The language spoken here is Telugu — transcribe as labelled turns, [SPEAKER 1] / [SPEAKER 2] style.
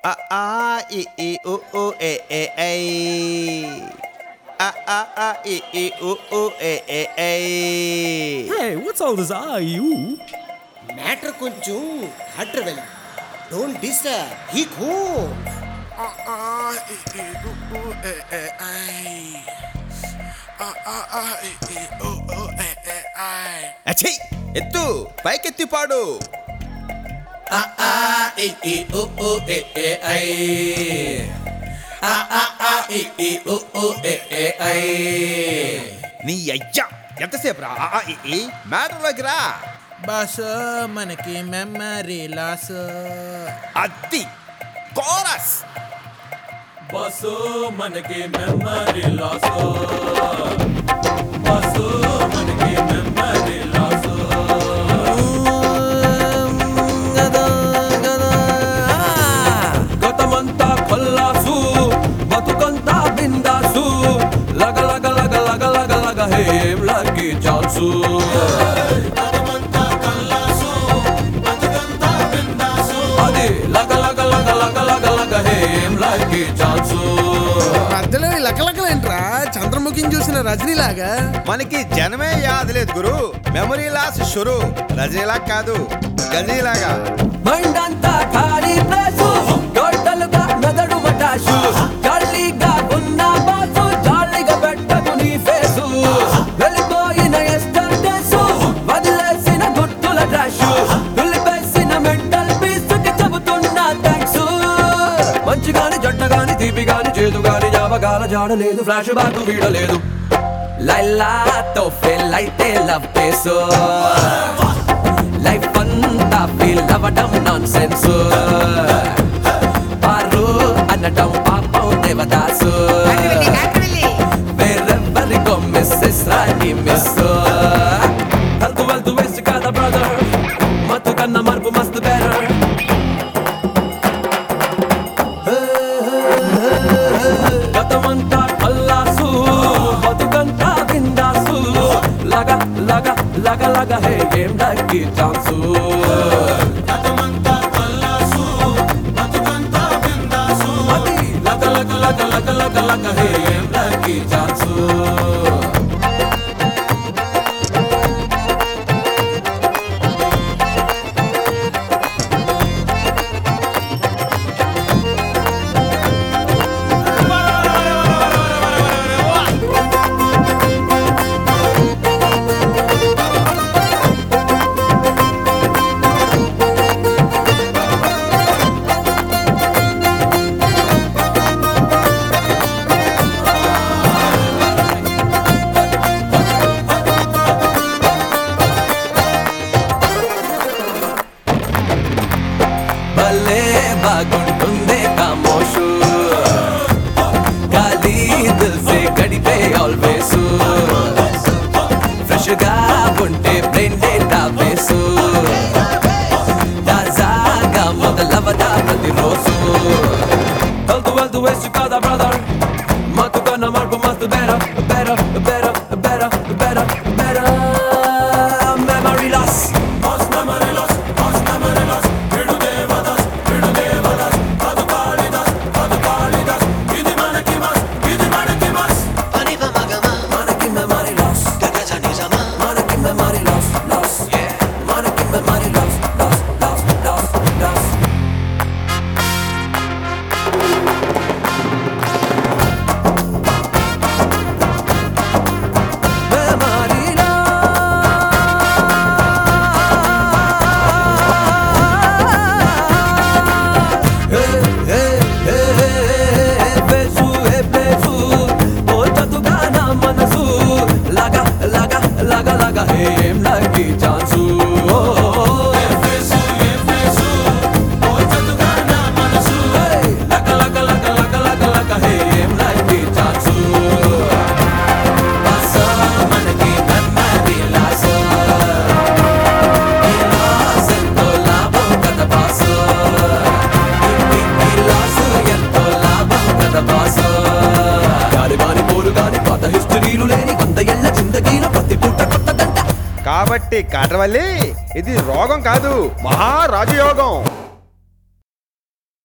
[SPEAKER 1] A a i i u u e e e. A a a i i u u e e e.
[SPEAKER 2] Hey, what's all this ah you?
[SPEAKER 3] Matter కొంచెం హార్డర్ వెళ్ళి డోంట్ డిస్టర్బ్ హీ కూల్
[SPEAKER 1] అచ్చి ఎత్తు పైకెత్తి పాడు నీ అయ్యా ఎంతసేపు రా ఆ, ఆ, ఈ, ఈ. మ్యాటర్లోకి రా
[SPEAKER 4] బస్ మనకి మెమరీ లాస్
[SPEAKER 1] అద్ది కోరస్
[SPEAKER 2] బస్సు మనకి మెమరీ లాస్ బస్సు మనకి మెమరీ లాస్ గతమంతా కొల్లాసు బతుకంతా బిందాసు లగ లగ లగ లగ లగ లగ హేం లగి చాన్సు అది లగ లగ లగ లగ లగ లగ హేం లగి చాన్సు
[SPEAKER 4] మధ్యలో ఈ లకలకలేంట్రా చంద్రముఖిని చూసిన రజనీ లాగా
[SPEAKER 1] మనకి జనమే యాది లేదు గురు మెమరీ లాస్ షురు రజీలా కాదు గజీలాగా
[SPEAKER 2] మైండ్ అంతా ఖాళీ ప్లేసు టోటల్గా మెదడు మటాషు ఖాళీగా ఉన్న బాసు జాలీగా పెట్టకు నీ ఫేసు వెళ్ళిపోయిన ఎస్టర్డేసు వదిలేసిన గుర్తుల ట్రాషు దులిపేసిన మెంటల్ పీసుకి చెబుతున్నా థ్యాంక్స్ మంచి గాని జట్ట గాని తీపి గాని చేదు గాని జ్ఞాపకాల జాడలేదు ఫ్లాష్ బ్యాక్ వీడలేదు లైలాతో ఫెల్ అయితే లవ్ కేసు లైఫ్ అంతా ఫీల్ అవ్వడం నాన్ సెన్స్ పారు అనడం పాపం దేవదాసు వేరెవరికో మిస్సెస్ రాణి మిస్ వెళ్తూ వెళ్తూ వేస్ట్ కాదా బ్రదర్ మత్తు కన్నా మరుపు మస్తు బెటర్ గతమంతా కల్లాసు బతుకంతా బిందాసు లగ లగ లగ లగ హే ఏం లగ్గి ఛాన్సు అది లగ లగ లగ లగ లగ లగ హే ఏం లగ్గి ఛాన్సు భలే బాగుంటుందే కామోషు ఖాళీ దిల్ సే గడిపే ఆల్వేస్ ఫ్రెష్ గా ఉంటే బ్రెయిన్ డేటా బేసు తాజాగా మొదలవదా ప్రతిరోజు వెళ్తూ వెళ్తూ వేస్ట్ కాదా బ్రదర్ మత్తు కన్నా మార్పు మస్తు బెర బెర బెర బెర బెర బెర memory loss memory loss memory loss విడు దేవదాస్ విడు దేవదాస్ పదు కాళిదాస్ పదు కాళిదాస్ ఇది మనకి మస్ ఇది మనకి మస్ మనకి మెమరీ లాస్ మనకి మెమరీ లాస్ లాస్ మనకి memory loss loss loss loss loss memory వేసు ఏ ప్లేసు ఓ చదుగా నా మనసు లగా లగా లగా లగా ఏం లగి ఛాన్సు లగ లగ లగ లగ లగ లగ ఏం లగి ఛాన్సు బస మనకి మెమరీ లాస్ ఈ లాస్ ఎంతో లాభం కదా బాస్ ఈ లాస్ ఎంతో లాభం కదా బాస్ గాలి బాని పోరు గాని పాత హిస్టరీలు లేని వంద ఏళ్ల జిందగీలో ప్రతి పూట కొత్తదంట
[SPEAKER 1] కాబట్టి కాటవల్లి ఇది రోగం కాదు మహా రాజయోగం